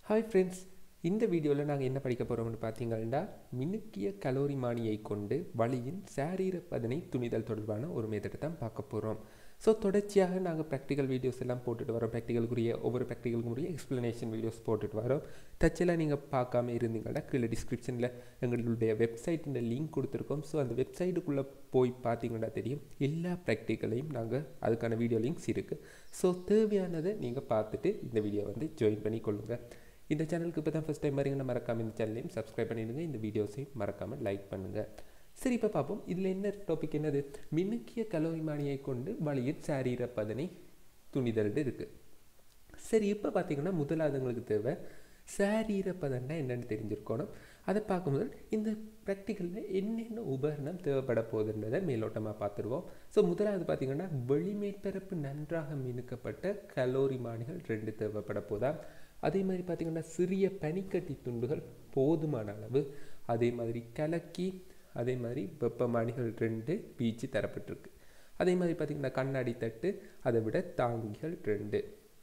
hi friends இந்த வீடியோவில் நாங்கள் என்ன படிக்க போகிறோம்னு பார்த்தீங்கன்னா மினுக்கிய கலோரி மானியை கொண்டு வழியின் சாரீர பதனை துணிதல் தொடர்பான ஒரு மெத்தடை தான் பார்க்க போகிறோம் ஸோ தொடர்ச்சியாக நாங்கள் ப்ராக்டிக்கல் வீடியோஸ் எல்லாம் போட்டுட்டு வரோம் ப்ராக்டிக்கலுக்குரிய ஒவ்வொரு ப்ராக்டிக்கலுக்குரிய எக்ஸ்ப்ளனேஷன் வீடியோஸ் போட்டுட்டு வரோம் டச்செல்லாம் நீங்கள் பார்க்காம இருந்தீங்கன்னா கீழே டிஸ்கிரிப்ஷனில் எங்களுடைய வெப்சைட்டில் லிங்க் கொடுத்துருக்கோம் ஸோ அந்த வெப்சைட்டுக்குள்ளே போய் பார்த்தீங்கன்னா தெரியும் எல்லா ப்ராக்டிக்கலையும் நாங்கள் அதுக்கான வீடியோ லிங்க்ஸ் இருக்குது ஸோ தேவையானதை நீங்கள் பார்த்துட்டு இந்த வீடியோ வந்து ஜாயின் பண்ணி கொள்ளுங்கள் இந்த சேனலுக்கு இப்போ தான் ஃபஸ்ட் டைம் வரீங்கன்னா மறக்காமல் இந்த சேனலையும் சப்ஸ்கிரைப் பண்ணிடுங்க இந்த வீடியோஸையும் மறக்காமல் லைக் பண்ணுங்கள் சரி இப்போ பார்ப்போம் இதில் என்ன டாபிக் என்னது மினுக்கிய கலோரி மானியை கொண்டு வழியில் சாரீர பதனை துணிதல்டு இருக்குது சரி இப்போ பார்த்தீங்கன்னா முதலாவதுங்களுக்கு தேவை சாரீர பதம்னா என்னென்னு தெரிஞ்சிருக்கணும் அதை பார்க்கும்போது இந்த ப்ராக்டிக்கலில் என்னென்ன உபகரணம் தேவைப்பட போகுதுன்றதை மேலோட்டமாக பார்த்துருவோம் ஸோ முதலாவது பார்த்தீங்கன்னா வெளிமேற்பரப்பு நன்றாக மினுக்கப்பட்ட கலோரி மானிகள் ரெண்டு தேவைப்பட போதா அதே மாதிரி பார்த்திங்கன்னா சிறிய பனிக்கட்டி துண்டுகள் போதுமான அளவு அதே மாதிரி கலக்கி அதே மாதிரி வெப்பமானிகள் ரெண்டு பீச்சு தரப்பட்டிருக்கு அதே மாதிரி பார்த்திங்கன்னா கண்ணாடி தட்டு அதை விட தாங்கிகள் ரெண்டு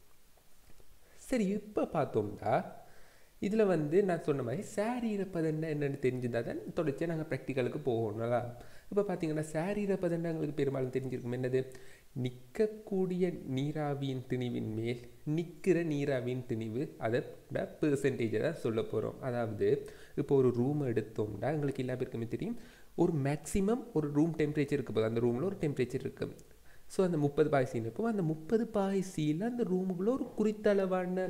சரி இப்போ பார்த்தோம்னா இதில் வந்து நான் சொன்ன மாதிரி சாரி இறப்பதென்ன என்னென்னு தெரிஞ்சிருந்தால் தான் தொடர்ச்சியாக நாங்கள் ப்ராக்டிக்கலுக்கு போகணும்ல இப்போ பார்த்தீங்கன்னா சாரி இறப்பதென்ன எங்களுக்கு பெரும்பாலும் தெரிஞ்சிருக்கும் என்னது நிற்கக்கூடிய நீராவியின் திணிவின் மேல் நிற்கிற நீராவியின் திணிவு அதை பெர்சன்டேஜை தான் சொல்ல போகிறோம் அதாவது இப்போ ஒரு ரூம் எடுத்தோம்னா எங்களுக்கு எல்லா பேருக்குமே தெரியும் ஒரு மேக்ஸிமம் ஒரு ரூம் டெம்பரேச்சர் இருக்க போது அந்த ரூமில் ஒரு டெம்பரேச்சர் இருக்குது ஸோ அந்த முப்பது பாய்சின்னு இருக்கும் அந்த முப்பது பாய்சியில் அந்த ரூமுக்குள்ளே ஒரு குறித்தளவான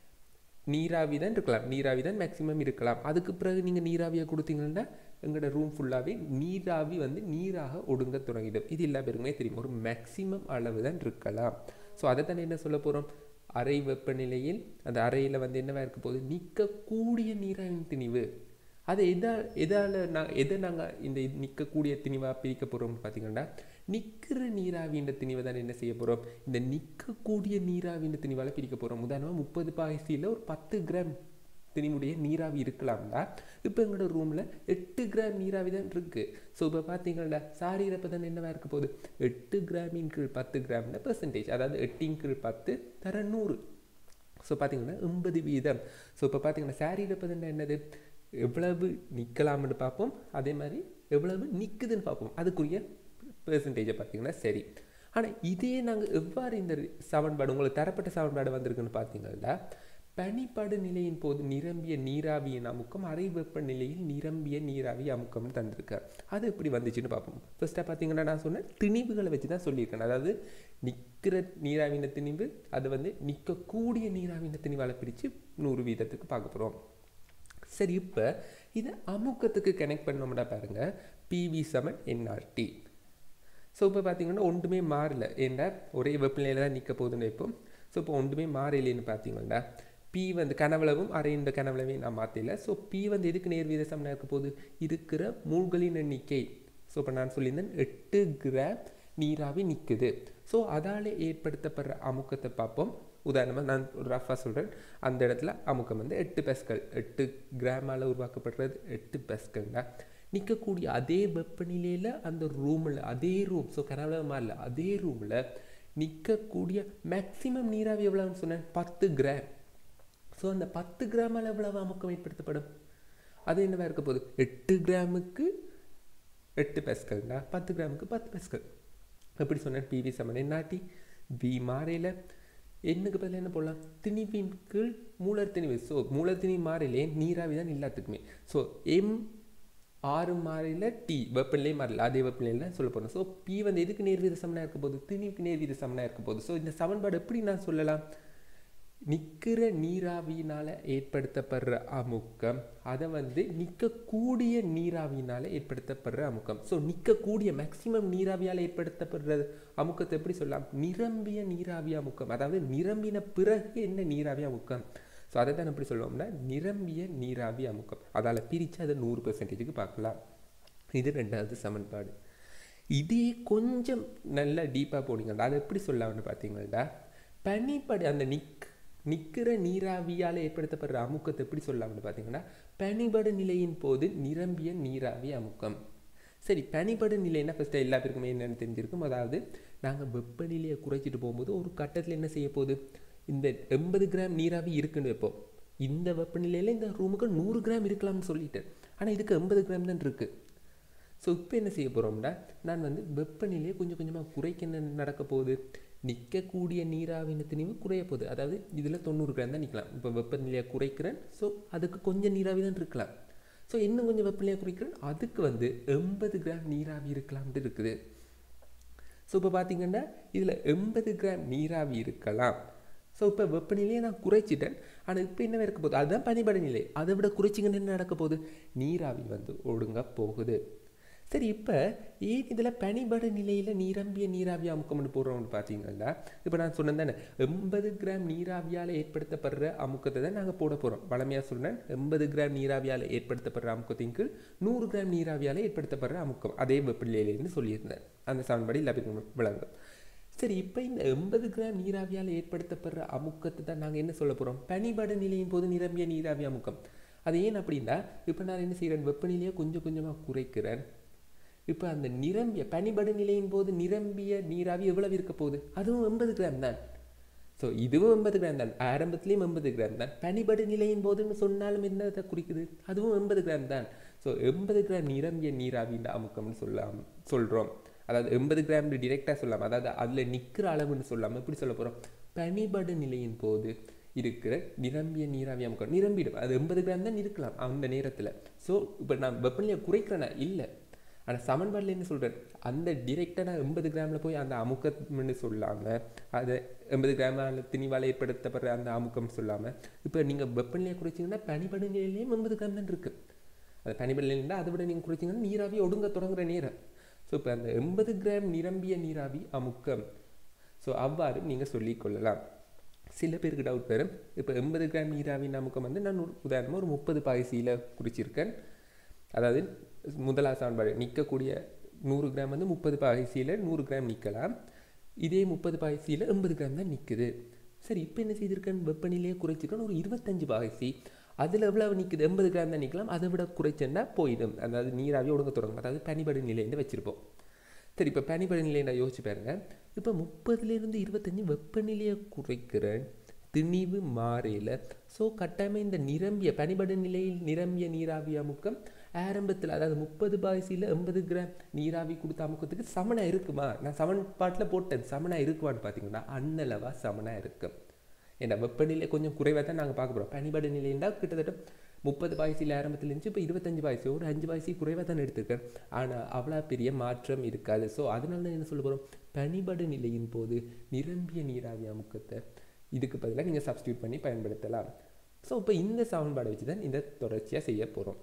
நீராவி தான் இருக்கலாம் நீராவி தான் மேக்ஸிமம் இருக்கலாம் அதுக்கு பிறகு நீங்கள் நீராவியை கொடுத்தீங்கன்னா எங்களோட ரூம் ஃபுல்லாகவே நீராவி வந்து நீராக ஒடுங்க தொடங்கிடும் இது எல்லா பேருக்குமே தெரியும் ஒரு மேக்ஸிமம் அளவு தான் இருக்கலாம் ஸோ அதை தானே என்ன சொல்ல போகிறோம் அறை வெப்பநிலையில் அந்த அறையில் வந்து என்னவா இருக்க போகுது நிற்கக்கூடிய நீராவின் திணிவு அதை எதால் எதால் நான் எதை நாங்கள் இந்த நிற்கக்கூடிய திணிவாக பிரிக்க போகிறோம்னு பார்த்தீங்கன்னா நிற்கிற நீராவின்ற திணிவை தான் என்ன செய்ய போகிறோம் இந்த நிற்கக்கூடிய நீராவின்ற திணிவால் பிரிக்க போகிறோம் உதாரணமாக முப்பது பாய்சியில் ஒரு பத்து கிராம் திணிவுடைய நீராவி இருக்கலாம்டா இப்போ எங்களோட ரூமில் எட்டு கிராம் நீராவி தான் இருக்குது ஸோ இப்போ பார்த்தீங்கன்னா சாரி இறப்பு தான் என்னவா இருக்க போகுது எட்டு கிராமின் கீழ் பத்து கிராம்னா பெர்சன்டேஜ் அதாவது எட்டின் கீழ் பத்து தர நூறு ஸோ பார்த்தீங்கன்னா எண்பது வீதம் ஸோ இப்போ பார்த்தீங்கன்னா சாரி இறப்பதுன்னா என்னது எவ்வளவு நிற்கலாம்னு பார்ப்போம் அதே மாதிரி எவ்வளவு நிற்குதுன்னு பார்ப்போம் அதுக்குரிய பெர்சன்டேஜை பார்த்தீங்கன்னா சரி ஆனால் இதே நாங்கள் எவ்வாறு இந்த சமன்பாடு உங்களுக்கு தரப்பட்ட சமன்பாடு வந்திருக்குன்னு பார்த்தீங்கன்னா பனிப்பாடு நிலையின் போது நிரம்பிய நீராவியின் அமுக்கம் அறை வெப்ப நிலையில் நிரம்பிய நீராவி அமுக்கம்னு தந்திருக்கார் அது எப்படி வந்துச்சுன்னு பார்ப்போம் ஃபர்ஸ்ட்டாக பார்த்தீங்கன்னா நான் சொன்னேன் திணிவுகளை வச்சு தான் சொல்லியிருக்கேன் அதாவது நிற்கிற நீராவின திணிவு அது வந்து நிற்கக்கூடிய நீராவின திணிவால் பிரித்து நூறு வீதத்துக்கு பார்க்க போகிறோம் சரி இப்போ இதை அமுக்கத்துக்கு கனெக்ட் பண்ணோம்னா பாருங்கள் பிவி சமன் என்ஆர்டி ஸோ இப்போ பார்த்தீங்கன்னா ஒன்றுமே மாறல ஏன்னா ஒரே வெப்பநிலையில் தான் நிற்க போகுதுன்னு இப்போ ஸோ இப்போ ஒன்றுமே மாறலைன்னு பார்த்தீங்கன்னா பி வந்து கனவளவும் அரைந்த கனவளவையும் நான் மாற்றல ஸோ பி வந்து எதுக்கு நேர்வீத சமனாக இருக்க போகுது இருக்கிற மூழ்களின் எண்ணிக்கை ஸோ இப்போ நான் சொல்லியிருந்தேன் எட்டு கிராம் நீராவி நிற்குது ஸோ அதால் ஏற்படுத்தப்படுற அமுக்கத்தை பார்ப்போம் உதாரணமாக நான் ஒரு ரஃபாக சொல்கிறேன் அந்த இடத்துல அமுக்கம் வந்து எட்டு பெஸ்கல் எட்டு கிராமால் உருவாக்கப்படுறது எட்டு பெஸ்கல்னா நிற்கக்கூடிய அதே வெப்பநிலையில் அந்த ரூமில் அதே ரூம் ஸோ கனவளமாக இல்லை அதே ரூமில் நிற்கக்கூடிய மேக்சிமம் நீராவி எவ்வளோன்னு சொன்னேன் பத்து கிராம் ஸோ அந்த பத்து கிராமால் எவ்வளவு அமுக்கம் ஏற்படுத்தப்படும் அது என்னவா இருக்க போகுது எட்டு கிராமுக்கு எட்டு பெஸ்கல்னா பத்து கிராமுக்கு பத்து பெஸ்கல் எப்படி சொன்னேன் பிவி சமன் என்னாட்டி வி மாறையில் எண்ணுக்கு பதில் என்ன போடலாம் திணிவின் கீழ் மூலர் திணிவு ஸோ மூலர் திணிவு மாறையிலே நீராவி தான் எல்லாத்துக்குமே ஸோ எம் ஆறு மாறியில் டி வெப்பநிலை மாறல அதே வெப்பநிலையில் சொல்ல போகிறோம் ஸோ பி வந்து எதுக்கு நேர்வீத சமனாக இருக்க போகுது திணிவுக்கு நேர்வீத சமனாக இருக்க போகுது ஸோ இந்த சமன்பாடு எப்படி நான் சொல்லலாம் நிற்கிற நீராவியினால் ஏற்படுத்தப்படுற அமுக்கம் அதை வந்து நிற்கக்கூடிய நீராவியினால் ஏற்படுத்தப்படுற அமுக்கம் ஸோ நிற்கக்கூடிய மேக்சிமம் நீராவியால் ஏற்படுத்தப்படுற அமுக்கத்தை எப்படி சொல்லலாம் நிரம்பிய நீராவி அமுக்கம் அதாவது நிரம்பின பிறகு என்ன நீராவி அமுக்கம் ஸோ அதை தான் எப்படி சொல்லுவோம்னா நிரம்பிய நீராவி அமுக்கம் அதால் பிரித்து அதை நூறு பெர்சன்டேஜுக்கு பார்க்கலாம் இது ரெண்டாவது சமன்பாடு இதே கொஞ்சம் நல்லா டீப்பாக போனீங்கன்னா அதை எப்படி சொல்லலாம்னு பார்த்தீங்கன்னா பனிப்படு அந்த நிக் நிற்கிற நீராவியால் ஏற்படுத்தப்படுற அமுக்கத்தை எப்படி சொல்லலாம்னு பார்த்தீங்கன்னா பனிபடு நிலையின் போது நிரம்பிய நீராவி அமுக்கம் சரி பனிபடு நிலைன்னா ஃபஸ்ட்டு எல்லா பேருக்குமே என்னென்னு தெரிஞ்சிருக்கும் அதாவது நாங்கள் வெப்பநிலையை குறைச்சிட்டு போகும்போது ஒரு கட்டத்தில் என்ன செய்ய போகுது இந்த எண்பது கிராம் நீராவி இருக்குன்னு வைப்போம் இந்த வெப்பநிலையில் இந்த ரூமுக்கு நூறு கிராம் இருக்கலாம்னு சொல்லிட்டேன் ஆனால் இதுக்கு எண்பது கிராம் தான் இருக்குது ஸோ இப்போ என்ன செய்ய போகிறோம்னா நான் வந்து வெப்பநிலையை கொஞ்சம் கொஞ்சமாக குறைக்க என்ன நடக்க போகுது நிற்கக்கூடிய நீராவின திணிவு குறைய போகுது அதாவது இதில் தொண்ணூறு கிராம் தான் நிற்கலாம் இப்போ வெப்பநிலையை குறைக்கிறேன் ஸோ அதுக்கு கொஞ்சம் நீராவி தான் இருக்கலாம் ஸோ இன்னும் கொஞ்சம் வெப்பநிலையை குறைக்கிறேன் அதுக்கு வந்து எண்பது கிராம் நீராவி இருக்கலாம்னு இருக்குது ஸோ இப்போ பார்த்தீங்கன்னா இதில் எண்பது கிராம் நீராவி இருக்கலாம் ஸோ இப்போ வெப்பநிலையை நான் குறைச்சிட்டேன் ஆனால் இப்போ என்ன இருக்க போகுது அதுதான் பனிபட நிலை அதை விட குறைச்சிங்கன்னு என்ன நடக்க போகுது நீராவி வந்து ஒடுங்க போகுது சரி இப்போ ஏன் இதில் பனிபட நிலையில் நீரம்பிய நீராவி அமுக்கம்னு போடுறோம்னு பார்த்தீங்கன்னா இப்போ நான் சொன்னேன் தானே எண்பது கிராம் நீராவியால் ஏற்படுத்தப்படுற அமுக்கத்தை தான் நாங்கள் போட போகிறோம் வளமையாக சொன்னேன் எண்பது கிராம் நீராவியால் ஏற்படுத்தப்படுற அமுக்கத்தின் கீழ் நூறு கிராம் நீராவியால் ஏற்படுத்தப்படுற அமுக்கம் அதே வெப்பநிலையிலேருந்து சொல்லியிருந்தேன் அந்த சமன்பாடு எல்லாத்துக்கும் விளங்கும் சரி இப்போ இந்த எண்பது கிராம் நீராவியால் ஏற்படுத்தப்படுற அமுக்கத்தை தான் நாங்கள் என்ன சொல்ல போகிறோம் பனிபட நிலையின் போது நிரம்பிய நீராவி அமுக்கம் அது ஏன் அப்படின்னா இப்போ நான் என்ன செய்கிறேன் வெப்பநிலையை கொஞ்சம் கொஞ்சமாக குறைக்கிறேன் இப்போ அந்த நிரம்பிய பனிபடு நிலையின் போது நிரம்பிய நீராவி எவ்வளவு இருக்க போகுது அதுவும் எண்பது கிராம் தான் ஸோ இதுவும் எண்பது கிராம் தான் ஆரம்பத்துலேயும் எண்பது கிராம் தான் பனிபடு நிலையின் போதுன்னு சொன்னாலும் என்னதை குறிக்குது அதுவும் எண்பது கிராம் தான் ஸோ எண்பது கிராம் நிரம்பிய நீராவின்ற அமுக்கம்னு சொல்லலாம் சொல்கிறோம் அதாவது எண்பது கிராம் டிரெக்டாக சொல்லாமல் அதாவது அதில் நிற்கிற அளவுன்னு சொல்லாமல் எப்படி சொல்ல போகிறோம் பனிபடு நிலையின் போது இருக்கிற நிரம்பிய நீராவி அமுக்கம் நிரம்பிடும் அது எண்பது கிராம் தான் இருக்கலாம் அந்த நேரத்தில் ஸோ இப்போ நான் வெப்பநிலையை குறைக்கிறேன்னா இல்லை ஆனால் சமன்பாடில் என்ன சொல்கிறேன் அந்த டிரெக்டாக நான் எண்பது கிராமில் போய் அந்த அமுக்கம்னு சொல்லாமல் அதை எண்பது கிராமில் திணிவால் ஏற்படுத்தப்படுற அந்த அமுக்கம் சொல்லாமல் இப்போ நீங்கள் வெப்பநிலையை குறைச்சிங்கன்னா பனிபடு நிலையிலையும் எண்பது கிராம் தான் இருக்குது அது பனிபடு நிலையில் அதை விட நீங்கள் குறைச்சிங்கன்னா நீராவி ஒடுங்க தொடங்குற நேரம் ஸோ இப்போ அந்த எண்பது கிராம் நிரம்பிய நீராவி அமுக்கம் ஸோ அவ்வாறு நீங்கள் சொல்லிக்கொள்ளலாம் சில பேருக்கு டவுட் வரும் இப்போ எண்பது கிராம் நீராவி அமுக்கம் வந்து நான் ஒரு உதாரணமாக ஒரு முப்பது பாய்சியில் குறிச்சிருக்கேன் அதாவது முதலாவது சமன்பாடு நிற்கக்கூடிய நூறு கிராம் வந்து முப்பது பாய்சியில் நூறு கிராம் நிற்கலாம் இதே முப்பது பாய்சியில் எண்பது கிராம் தான் நிற்குது சரி இப்போ என்ன செய்திருக்கேன் வெப்பநிலையை குறைச்சிருக்கேன் ஒரு இருபத்தஞ்சு பாய்சி அதில் எவ்வளவு நிற்குது எண்பது கிராம் தான் நிற்கலாம் அதை விட குறைச்சேன்னா போயிடும் அதாவது நீராவி ஒடுங்க தொடங்கும் அதாவது பனிபடு நிலைன்னு வச்சுருப்போம் சரி இப்போ பனிபடு நிலையை யோசிச்சு பாருங்க இப்போ முப்பதுலேருந்து இருபத்தஞ்சு வெப்பநிலையை குறைக்கிறேன் திணிவு மாறையில் ஸோ கட்டாயமாக இந்த நிரம்பிய பனிபடு நிலையில் நிரம்பிய நீராவி அமுக்கம் ஆரம்பத்தில் அதாவது முப்பது பாய்சியில் எண்பது கிராம் நீராவி கொடுத்த அமுக்கத்துக்கு சமனாக இருக்குமா நான் சமன்பாட்டில் போட்டேன் சமனாக இருக்குமான்னு பார்த்தீங்கன்னா அன்னளவாக சமனாக இருக்கும் ஏன்னா வெப்பநிலை கொஞ்சம் குறைவாக தான் நாங்கள் பார்க்க போகிறோம் பனிபடு நிலைன்னா கிட்டத்தட்ட முப்பது பாய்சியில் ஆரம்பத்தில் இருந்துச்சு இப்போ இருபத்தஞ்சு பாய்சி ஒரு அஞ்சு பாய்சி குறைவாக தான் எடுத்திருக்கேன் ஆனால் அவ்வளோ பெரிய மாற்றம் இருக்காது ஸோ அதனால தான் என்ன சொல்ல போகிறோம் பனிபடு நிலையின் போது நிரம்பிய நீராவி அமுக்கத்தை இதுக்கு பதிலாக நீங்கள் சப்ஸ்டியூட் பண்ணி பயன்படுத்தலாம் ஸோ இப்போ இந்த சமன்பாடை வச்சு தான் இந்த தொடர்ச்சியாக செய்ய போகிறோம்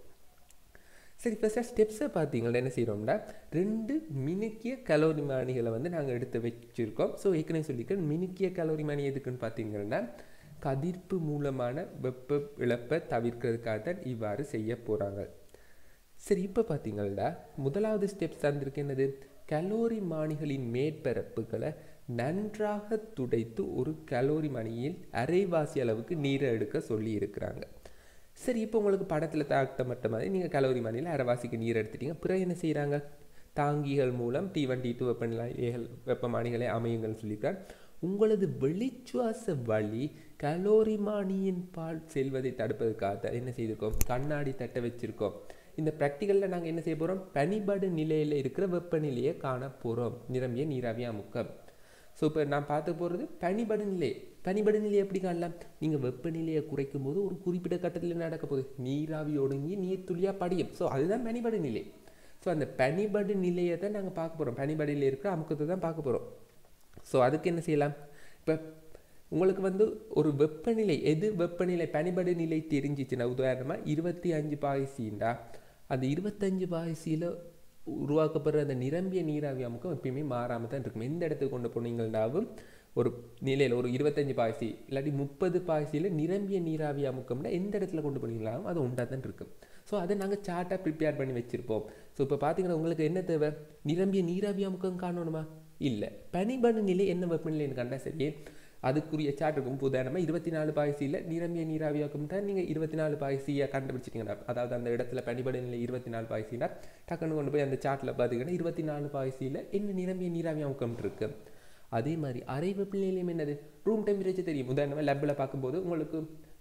சரி ஃபஸ்ட்டாக ஸ்டெப்ஸை பார்த்தீங்கன்னா என்ன செய்கிறோம்னா ரெண்டு மினுக்கிய கலோரி மானிகளை வந்து நாங்கள் எடுத்து வச்சுருக்கோம் ஸோ ஏற்கனவே சொல்லியிருக்கேன் மினுக்கிய கலோரி மானி எதுக்குன்னு பார்த்தீங்கன்னா கதிர்ப்பு மூலமான வெப்ப இழப்பை தவிர்க்கிறதுக்காக தான் இவ்வாறு செய்ய போகிறாங்க சரி இப்போ பார்த்தீங்கன்னா முதலாவது ஸ்டெப்ஸ் தந்திருக்கு என்னது கலோரி மானிகளின் மேற்பரப்புகளை நன்றாக துடைத்து ஒரு கலோரி மணியில் அரைவாசி அளவுக்கு நீரை எடுக்க சொல்லி இருக்கிறாங்க சரி இப்போ உங்களுக்கு படத்தில் தாக்க மட்டும் மாதிரி நீங்கள் கலோரி மணியில் அரைவாசிக்கு நீர் எடுத்துட்டீங்க பிறகு என்ன செய்கிறாங்க தாங்கிகள் மூலம் டி ஒன் டி டூ வெப்பநிலைகள் வெப்பமானிகளை அமையுங்கள்னு சொல்லியிருக்கார் உங்களது வெளிச்சுவாச வழி கலோரிமானியின் பால் செல்வதை தடுப்பதற்காக என்ன செய்திருக்கோம் கண்ணாடி தட்டை வச்சிருக்கோம் இந்த ப்ராக்டிக்கலில் நாங்கள் என்ன செய்ய போகிறோம் பனிபடு நிலையில் இருக்கிற வெப்பநிலையை காண போகிறோம் நிரம்பிய நீராவி அமுக்கம் ஸோ இப்போ நான் பார்க்க போகிறது பனிபடு நிலை பனிபடு நிலை எப்படி காணலாம் நீங்கள் வெப்பநிலையை குறைக்கும் போது ஒரு குறிப்பிட்ட கட்டத்தில் நடக்க போகுது நீராவி ஒடுங்கி நீர் துளியாக படியும் ஸோ அதுதான் பனிபடு நிலை ஸோ அந்த பனிபடு நிலையை தான் நாங்கள் பார்க்க போகிறோம் பனிபடியில் இருக்கிற அமுக்கத்தை தான் பார்க்க போகிறோம் ஸோ அதுக்கு என்ன செய்யலாம் இப்போ உங்களுக்கு வந்து ஒரு வெப்பநிலை எது வெப்பநிலை பனிபடு நிலை தெரிஞ்சிச்சுன்னா உதாரணமாக இருபத்தி அஞ்சு பாய்சின்டா அந்த இருபத்தஞ்சு பாய்சியில் உருவாக்கப்படுற அந்த நிரம்பிய நீராவி அமுக்கம் எப்பயுமே மாறாமல் தான் இருக்கும் எந்த இடத்துக்கு கொண்டு போனீங்கன்னாவும் ஒரு நிலையில் ஒரு இருபத்தஞ்சு பாய்சி இல்லாட்டி முப்பது பாய்சியில் நிரம்பிய நீராவி அமுக்கம்னா எந்த இடத்துல கொண்டு போனீங்களாலும் அது உண்டாக தான் இருக்கும் ஸோ அதை நாங்கள் சார்ட்டாக ப்ரிப்பேர் பண்ணி வச்சுருப்போம் ஸோ இப்போ பார்த்தீங்கன்னா உங்களுக்கு என்ன தேவை நிரம்பிய நீராவி அமுக்கம் காணணுமா இல்லை பனிபடு நிலை என்ன வெப்பநிலைன்னு கண்டா சரி அதுக்குரிய சார்ட் இருக்கும் உதாரணமாக இருபத்தி நாலு பாய்சியில் நிரம்பிய நீராவியாக்கம் தான் நீங்கள் இருபத்தி நாலு பாய்சியை கண்டுபிடிச்சிட்டிங்கன்னா அதாவது அந்த இடத்துல பனிபடு நிலை இருபத்தி நாலு பாய்சினா டக்குன்னு கொண்டு போய் அந்த சார்ட்டில் பார்த்தீங்கன்னா இருபத்தி நாலு பாய்சியில் என்ன நிரம்பிய நீராவியாக்கம் இருக்கு அதே மாதிரி அரை வெப்பநிலையிலும் என்னது ரூம் டெம்பரேச்சர் தெரியும் உதாரணமாக லெப்பில் பார்க்கும்போது உங்களுக்கு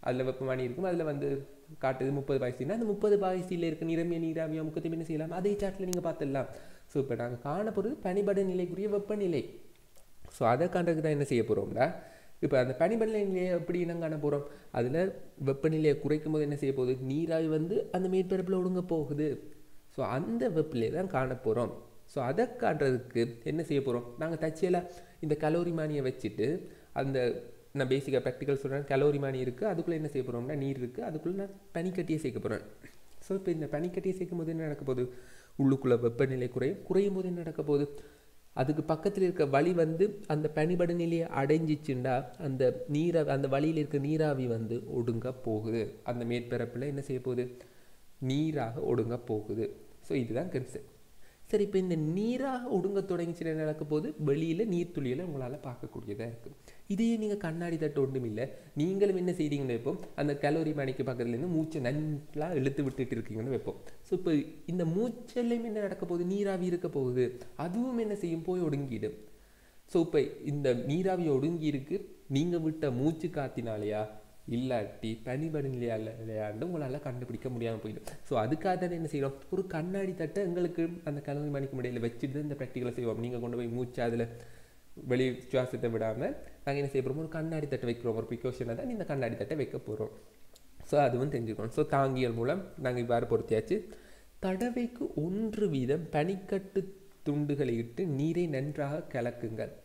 அதில் வெப்பமானி இருக்கும் அதில் வந்து காட்டுது முப்பது பாய்சின்னா அந்த முப்பது பாய்சியில் இருக்க நிறமிய நீராவியம் முக்கத்தையும் என்ன செய்யலாம் அதே சாட்டில் நீங்கள் பார்த்துடலாம் ஸோ இப்போ நாங்கள் காணப்படுறது பனிபட நிலைக்குரிய வெப்பநிலை ஸோ அதை காண்றதுக்கு தான் என்ன செய்ய போகிறோம்னா இப்போ அந்த பனிபடல நிலையை எப்படி என்ன காண போகிறோம் அதில் வெப்பநிலையை குறைக்கும் போது என்ன செய்ய போகுது நீராவி வந்து அந்த மேற்பரப்பில் ஒடுங்க போகுது ஸோ அந்த வெப்பநிலையை தான் காண போகிறோம் ஸோ அதை காட்டுறதுக்கு என்ன செய்ய போகிறோம் நாங்கள் தச்சியில் இந்த கலோரி மானியை வச்சுட்டு அந்த நான் பேசிக்காக ப்ராக்டிக்கல் சொல்கிறேன் கலோரி மானி இருக்குது அதுக்குள்ளே என்ன செய்ய போகிறோம்னா நீர் இருக்குது அதுக்குள்ளே நான் பனிக்கட்டியை சேர்க்க போகிறேன் ஸோ இப்போ இந்த பனிக்கட்டியை சேர்க்கும் போது என்ன நடக்க போகுது உள்ளுக்குள்ளே வெப்பநிலை குறையும் குறையும் போது என்ன நடக்க போகுது அதுக்கு பக்கத்தில் இருக்க வழி வந்து அந்த பனிபட நிலையை அடைஞ்சிச்சுண்டா அந்த நீரா அந்த வழியில் இருக்க நீராவி வந்து ஒடுங்க போகுது அந்த மேற்பரப்பில் என்ன செய்ய போகுது நீராக ஒடுங்க போகுது ஸோ இதுதான் கன்செப்ட் சரி இப்போ இந்த நீராக ஒடுங்க தொடங்கிச்சு என்ன நடக்க போது வெளியில் நீர்த்துளியில் உங்களால் பார்க்கக்கூடியதாக இருக்குது இதையே நீங்கள் கண்ணாடி தட்டு ஒன்றும் இல்லை நீங்களும் என்ன செய்றீங்கன்னு வைப்போம் அந்த கலோரி மணிக்கு பக்கத்துலேருந்து மூச்சை நல்லா இழுத்து விட்டுட்டு இருக்கீங்கன்னு வைப்போம் ஸோ இப்போ இந்த மூச்சல்லையும் என்ன நடக்க போகுது நீராவி இருக்க போகுது அதுவும் என்ன செய்யும் போய் ஒடுங்கிடும் ஸோ இப்போ இந்த நீராவி ஒடுங்கி இருக்கு நீங்கள் விட்ட மூச்சு காத்தினாலையா இல்லாட்டி பனிபடு நிலையாண்டு உங்களால் கண்டுபிடிக்க முடியாமல் போயிடும் ஸோ அதுக்காக தான் என்ன செய்கிறோம் ஒரு கண்ணாடி தட்டை எங்களுக்கு அந்த கலோரி மணிக்கு முடியல வச்சுட்டு இந்த ப்ராக்டிக்கலை செய்வோம் நீங்கள் கொண்டு போய் மூச்சு அதில் வெளி சுவாசத்தை விடாமல் நாங்கள் என்ன செய்ய போகிறோம் ஒரு கண்ணாடி தட்டை வைக்கிறோம் ஒரு ப்ரிகாஷனை தான் இந்த கண்ணாடி தட்டை வைக்க போகிறோம் ஸோ அதுவும் தெரிஞ்சுக்கணும் ஸோ தாங்கியல் மூலம் நாங்கள் இவ்வாறு பொருத்தியாச்சு தடவைக்கு ஒன்று வீதம் பனிக்கட்டு துண்டுகளை இட்டு நீரை நன்றாக கலக்குங்கள்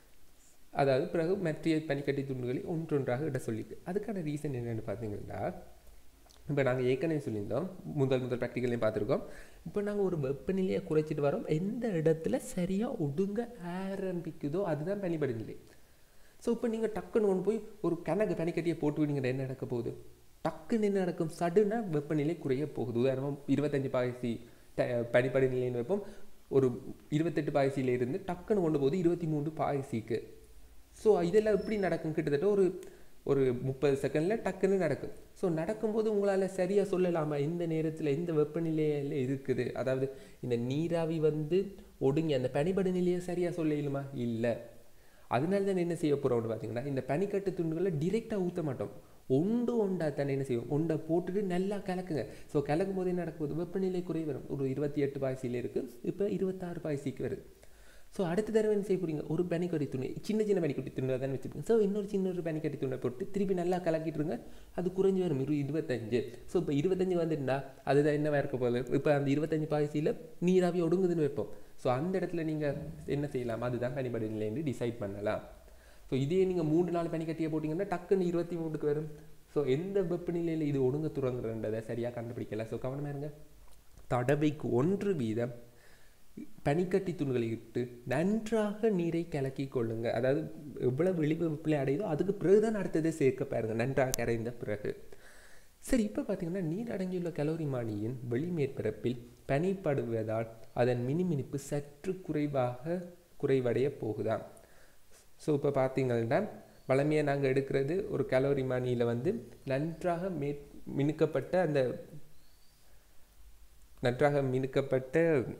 அதாவது பிறகு மற்ற பனிக்கட்டி துண்டுகளை ஒன்றொன்றாக இட சொல்லிட்டு அதுக்கான ரீசன் என்னென்னு பார்த்தீங்கன்னா இப்போ நாங்கள் ஏற்கனவே சொல்லியிருந்தோம் முதல் முதல் ப்ராக்டிக்கலையும் பார்த்துருக்கோம் இப்போ நாங்கள் ஒரு வெப்பநிலையை குறைச்சிட்டு வரோம் எந்த இடத்துல சரியாக ஒடுங்க ஆரம்பிக்குதோ அதுதான் பனிபடு நிலை ஸோ இப்போ நீங்கள் டக்குன்னு கொண்டு போய் ஒரு கணக்கு பனிக்கட்டியை போட்டு விடுங்க என்ன நடக்க போகுது டக்குன்னு என்ன நடக்கும் சடுனா வெப்பநிலை குறைய போகுது உதாரணமாக இருபத்தஞ்சு பாய்சி பனிப்படி நிலைன்னு வைப்போம் ஒரு இருபத்தெட்டு பாய்சியில இருந்து டக்குன்னு கொண்டு போகுது இருபத்தி மூணு பாய்சிக்கு ஸோ இதெல்லாம் எப்படி நடக்கும் கிட்டத்தட்ட ஒரு ஒரு முப்பது செகண்டில் டக்குன்னு நடக்கும் ஸோ நடக்கும்போது உங்களால் சரியாக சொல்லலாமா இந்த நேரத்தில் இந்த வெப்பநிலையில் இருக்குது அதாவது இந்த நீராவி வந்து ஒடுங்கி அந்த பனிபடு நிலையை சரியாக சொல்ல இயலுமா இல்லை அதனால தான் என்ன செய்ய போகிறோம்னு பார்த்தீங்கன்னா இந்த பனிக்கட்டு துண்டுகளை டிரெக்டாக ஊற்ற மாட்டோம் ஒன்று ஒண்டா தானே என்ன செய்வோம் ஒண்டை போட்டுட்டு நல்லா கலக்குங்க ஸோ கலக்கும் போது என்ன நடக்குது வெப்பநிலை குறை வரும் ஒரு இருபத்தி எட்டு பாய்சியில் இருக்குது இப்போ இருபத்தாறு பாய்சிக்கு வருது ஸோ அடுத்த தடவை என்ன செய்ய போறீங்க ஒரு பனிக்கட்டி துணி சின்ன சின்ன பனிக்கட்டி துணி தானே வச்சுருக்கீங்க ஸோ இன்னொரு சின்ன ஒரு பனிக்கட்டி துணை போட்டு திருப்பி நல்லா கலக்கிட்டுருங்க அது குறைஞ்சி வரும் இரு இருபத்தஞ்சு ஸோ இப்போ இருபத்தஞ்சு வந்துட்டுனா அதுதான் என்னவா இருக்க போகுது இப்போ அந்த இருபத்தஞ்சு பாய்சியில் நீராவி ஒடுங்குதுன்னு வைப்போம் ஸோ அந்த இடத்துல நீங்கள் என்ன செய்யலாம் அதுதான் பனிபடி நிலைன்னு டிசைட் பண்ணலாம் ஸோ இதே நீங்கள் மூன்று நாள் பனிக்கட்டியை போட்டிங்கன்னா டக்குன்னு இருபத்தி மூணுக்கு வரும் ஸோ எந்த வெப்பநிலையில் இது ஒடுங்க துறங்குறன்றதை சரியாக கண்டுபிடிக்கல ஸோ கவனமாக இருங்க தடவைக்கு ஒன்று வீதம் பனிக்கட்டி துண்டுகளை இட்டு நன்றாக நீரை கலக்கி கொள்ளுங்க அதாவது எவ்வளவு வெளிவு வெப்பநிலை அடையுதோ அதுக்கு பிறகுதான் அடுத்ததை சேர்க்க பாருங்க நன்றாக கரைந்த பிறகு சரி இப்போ பார்த்தீங்கன்னா நீர் அடங்கியுள்ள கலோரி மானியின் வெளிமேற்பரப்பில் பனிப்படுவதால் அதன் மினுமினுப்பு சற்று குறைவாக குறைவடைய போகுதாம் ஸோ இப்போ பார்த்தீங்கன்னா வளமையாக நாங்கள் எடுக்கிறது ஒரு கலோரி மானியில் வந்து நன்றாக மே மினுக்கப்பட்ட அந்த நன்றாக மினுக்கப்பட்ட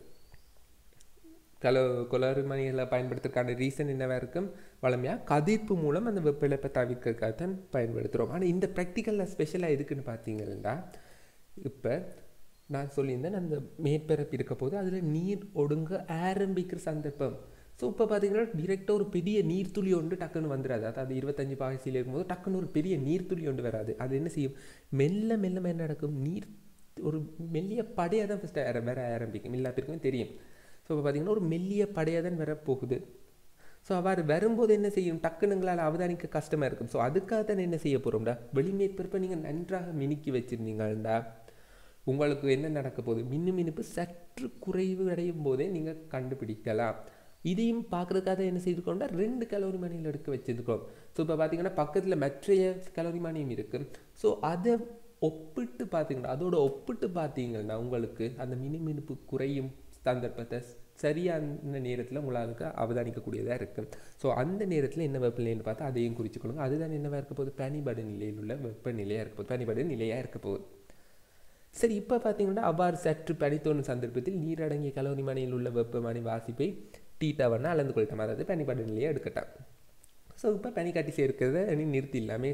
கலோ கொலரிமணிகளை பயன்படுத்துறதுக்கான ரீசன் என்னவா இருக்கும் வளமையாக கதிர்ப்பு மூலம் அந்த வெப்ப இழப்பை தவிர்க்கிறதுக்காக தான் பயன்படுத்துகிறோம் ஆனால் இந்த ப்ராக்டிக்கலில் ஸ்பெஷலாக எதுக்குன்னு பார்த்தீங்கன்னா இப்போ நான் சொல்லியிருந்தேன் அந்த மேற்பரப்பு இருக்க போது அதில் நீர் ஒடுங்க ஆரம்பிக்கிற சந்தர்ப்பம் ஸோ இப்போ பார்த்தீங்கன்னா டிரெக்டாக ஒரு பெரிய நீர்த்துளி ஒன்று டக்குன்னு வந்துடாது அதாவது இருபத்தஞ்சு பாய்ச்சியில் இருக்கும்போது டக்குன்னு ஒரு பெரிய நீர்த்துளி ஒன்று வராது அது என்ன செய்யும் மெல்ல மெல்ல என்ன நடக்கும் நீர் ஒரு மெல்லிய படையாக தான் ஃபஸ்ட்டு வர ஆரம்பிக்கும் எல்லா பேருக்கும் தெரியும் ஸோ இப்போ பார்த்தீங்கன்னா ஒரு மெல்லிய படையாக தான் வரப்போகுது ஸோ அவ்வாறு வரும்போது என்ன செய்யும் டக்குனுங்களால் அவதானிக்க கஷ்டமாக இருக்கும் ஸோ அதுக்காக தான் என்ன செய்ய போகிறோம்டா வெளிமேற்பரப்பை நீங்கள் நன்றாக மினுக்கி வச்சுருந்தீங்கள்டா உங்களுக்கு என்ன நடக்க போகுது மின்னு மினுப்பு சற்று குறைவு அடையும் போதே நீங்கள் கண்டுபிடிக்கலாம் இதையும் பார்க்குறதுக்காக என்ன செய்திருக்கோம்னா ரெண்டு கலோரி மணியில் எடுக்க வச்சுருக்கோம் ஸோ இப்போ பார்த்தீங்கன்னா பக்கத்தில் மற்றைய கலோரி மணியும் இருக்குது ஸோ அதை ஒப்பிட்டு பார்த்தீங்கன்னா அதோட ஒப்பிட்டு பார்த்தீங்கன்னா உங்களுக்கு அந்த மினுமினுப்பு குறையும் சந்தர்ப்பத்தை சரியான நேரத்தில் உங்களுக்கு அவதானிக்கக்கூடியதாக இருக்குது ஸோ அந்த நேரத்தில் என்ன வெப்பநிலைன்னு பார்த்தா அதையும் குறிச்சுக்கொள்ளுங்க அதுதான் என்னவாக இருக்க போகுது பனிபடு நிலையில் உள்ள வெப்பநிலையாக இருக்க போகுது பனிபடு நிலையாக இருக்க போகுது சரி இப்போ பார்த்தீங்கன்னா அவ்வாறு சற்று பனித்தோணும் சந்தர்ப்பத்தில் நீரடங்கிய கலோரி மணியில் உள்ள வெப்பமணி வாசிப்பை டீட்டாவன்னா அளந்து கொள்ளட்டும் அதாவது பனிபடு நிலையை எடுக்கட்டாம் ஸோ இப்போ பனிக்காட்டி சேர்க்கிறத நீ நிறுத்தி இல்லாமல்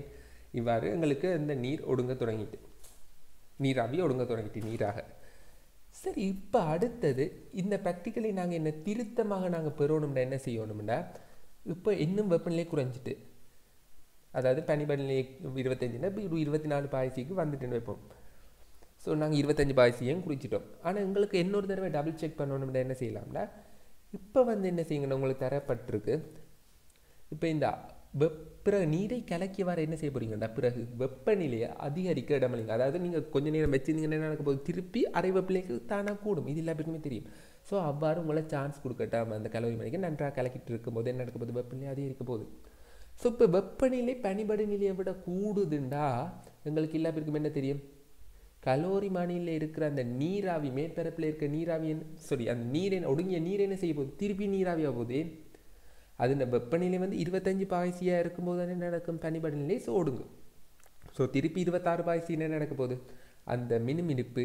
இவ்வாறு எங்களுக்கு இந்த நீர் ஒடுங்க தொடங்கிட்டு நீராவி ஒடுங்க தொடங்கிட்டு நீராக சரி இப்போ அடுத்தது இந்த ப்ராக்டிக்கலை நாங்கள் என்ன திருத்தமாக நாங்கள் பெறணும்னா என்ன செய்யணும்னா இப்போ இன்னும் வெப்பநிலை குறைஞ்சிட்டு அதாவது பனிபனிலை இருபத்தஞ்சுனா இப்போ இருபத்தி நாலு பாய்ச்சிக்கு வந்துட்டுன்னு வைப்போம் ஸோ நாங்கள் இருபத்தஞ்சு பாய்ச்சியும் குடிச்சிட்டோம் ஆனால் எங்களுக்கு இன்னொரு தடவை டபுள் செக் பண்ணணும்னா என்ன செய்யலாம்னா இப்போ வந்து என்ன செய்யுங்கன்னா உங்களுக்கு தரப்பட்டிருக்கு இப்போ இந்த வெப்ப நீரை கலக்கி வர என்ன செய்ய போறீங்கடா பிறகு வெப்பநிலையை அதிகரிக்க இடமளிங்க அதாவது நீங்கள் கொஞ்ச நேரம் வச்சிருந்தீங்கன்னா என்ன நடக்க போகுது திருப்பி அரை வெப்பநிலைக்கு தானாக கூடும் இது எல்லா பேருக்குமே தெரியும் ஸோ அவ்வாறு உங்களை சான்ஸ் கொடுக்கட்டாம அந்த கலோரி மணிக்கு நன்றாக கலக்கிட்டு இருக்கும்போது என்ன நடக்க போகுது வெப்பநிலை அதிகரிக்க போகுது ஸோ இப்போ வெப்பநிலை பனிபடு நிலையை விட கூடுதுண்டா எங்களுக்கு எல்லா பேருக்கும் என்ன தெரியும் கலோரி மானியில் இருக்கிற அந்த நீராவி மேற்பரப்பில் இருக்க நீராவி சாரி அந்த நீரை ஒடுங்கிய நீர் என்ன செய்ய போகுது திருப்பி நீராவியாக போகுது அது இந்த வெப்பநிலை வந்து இருபத்தஞ்சு பாய்ச்சியாக இருக்கும்போது தானே நடக்கும் பனிபடு நிலை ஸோ ஒடுங்கும் ஸோ திருப்பி இருபத்தாறு பாய்ச்சி என்ன நடக்க போகுது அந்த மினுமினுப்பு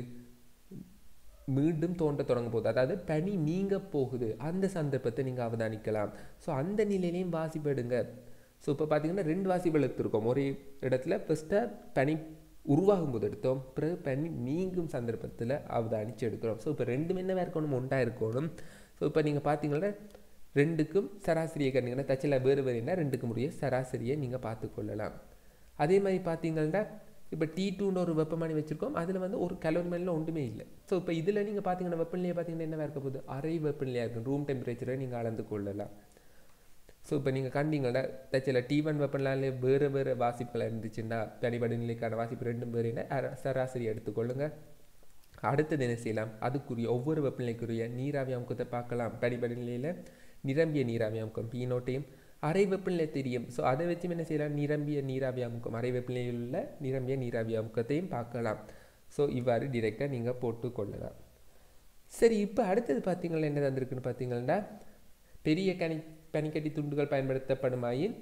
மீண்டும் தோன்ற தொடங்க போகுது அதாவது பனி நீங்க போகுது அந்த சந்தர்ப்பத்தை நீங்கள் அவதானிக்கலாம் ஸோ அந்த நிலையிலையும் வாசிப்படுங்க ஸோ இப்போ பார்த்தீங்கன்னா ரெண்டு வாசிப்புகள் எடுத்திருக்கோம் ஒரே இடத்துல ஃபஸ்ட்டாக பனி உருவாகும் போது எடுத்தோம் பிறகு பனி நீங்கும் சந்தர்ப்பத்தில் அவதானிச்சு எடுக்கிறோம் ஸோ இப்போ ரெண்டுமே என்ன இருக்கணும் ஒன்றா இருக்கணும் ஸோ இப்போ நீங்கள் பார்த்தீங்கன்னா ரெண்டுக்கும் சராசரியை கண்டிங்கன்னா தச்சில் வேறு வேறுனா ரெண்டுக்கும் உரிய சராசரியை நீங்கள் பார்த்து கொள்ளலாம் அதே மாதிரி பார்த்தீங்கன்னா இப்போ டி டூன்னு ஒரு வெப்பமானி வச்சுருக்கோம் அதில் வந்து ஒரு கலோரி மேலாம் ஒன்றுமே இல்லை ஸோ இப்போ இதில் நீங்கள் பார்த்தீங்கன்னா வெப்பநிலையை பார்த்தீங்கன்னா என்ன இருக்க போகுது அரை வெப்பநிலையாக இருக்கும் ரூம் டெம்பரேச்சரை நீங்கள் அளந்து கொள்ளலாம் ஸோ இப்போ நீங்கள் கண்டீங்கன்னா தச்சில் டி ஒன் வெப்பநிலையிலே வேறு வேறு வாசிப்புகள் இருந்துச்சுன்னா தனிப்படி நிலைக்கான வாசிப்பு ரெண்டும் வேறுனா சராசரி எடுத்துக்கொள்ளுங்க அடுத்தது என்ன செய்யலாம் அதுக்குரிய ஒவ்வொரு வெப்பநிலைக்குரிய நீராவி அமுக்கத்தை பார்க்கலாம் படிப்படி நிலையில் நிரம்பிய நீராவி அமுக்கம் பி நோட்டையும் அரை வெப்பநிலை தெரியும் ஸோ அதை வச்சு என்ன செய்யலாம் நிரம்பிய நீராவி அமுக்கம் அரை வெப்பநிலையில் உள்ள நிரம்பிய நீராவி அமுக்கத்தையும் பார்க்கலாம் ஸோ இவ்வாறு டிரெக்டாக நீங்கள் போட்டு கொள்ளலாம் சரி இப்போ அடுத்தது பார்த்தீங்கன்னா என்ன தந்திருக்குன்னு பார்த்தீங்கன்னா பெரிய கனி பனிக்கட்டி துண்டுகள் பயன்படுத்தப்படுமாயின்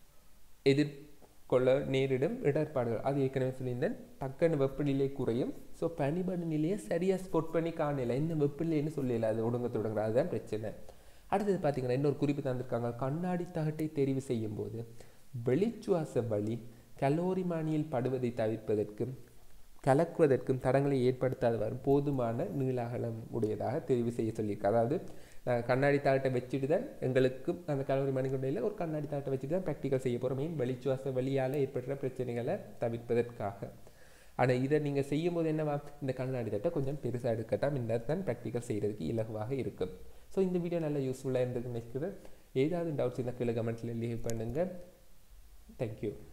எதிர்கொள்ள நேரிடும் இடர்பாடுகள் அது ஏற்கனவே சொல்லியிருந்தேன் டக்குன்னு வெப்பநிலை குறையும் ஸோ பனிபடு நிலையை சரியாக ஸ்பொட் பண்ணி காணல இந்த வெப்பநிலைன்னு சொல்லல அது ஒடுங்க தொடங்குற அதுதான் பிரச்சனை அடுத்தது பார்த்தீங்கன்னா இன்னொரு குறிப்பு தந்திருக்காங்க கண்ணாடி தகட்டை தெரிவு செய்யும் போது வெளிச்சுவாச வழி கலோரி மானியில் படுவதை தவிர்ப்பதற்கும் கலக்குவதற்கும் தடங்களை ஏற்படுத்தாதவாறு போதுமான நீளாகலம் உடையதாக தெரிவு செய்ய சொல்லியிருக்காங்க அதாவது நாங்கள் கண்ணாடி தாட்டை வச்சுட்டு தான் எங்களுக்கும் அந்த கலோரி மணிக்கொண்டையில் ஒரு கண்ணாடி தாட்டை வச்சுட்டு தான் ப்ராக்டிக்கல் செய்ய போகிறோம் மெயின் வெளிச்சுவாச வழியால் ஏற்படுற பிரச்சனைகளை தவிர்ப்பதற்காக ஆனால் இதை நீங்கள் செய்யும்போது என்னவா இந்த கண்ணாடி தட்டை கொஞ்சம் பெருசாக எடுக்கட்டாம் இந்த தான் ப்ராக்டிக்கல் செய்கிறதுக்கு இலகுவாக இருக்கும் ஸோ இந்த வீடியோ நல்லா யூஸ்ஃபுல்லாக இருந்ததுன்னு நினைக்கிறேன் ஏதாவது டவுட்ஸ் இருந்தால் கீழே கமெண்ட்ஸில் லீவ் பண்ணுங்கள் தேங்க்யூ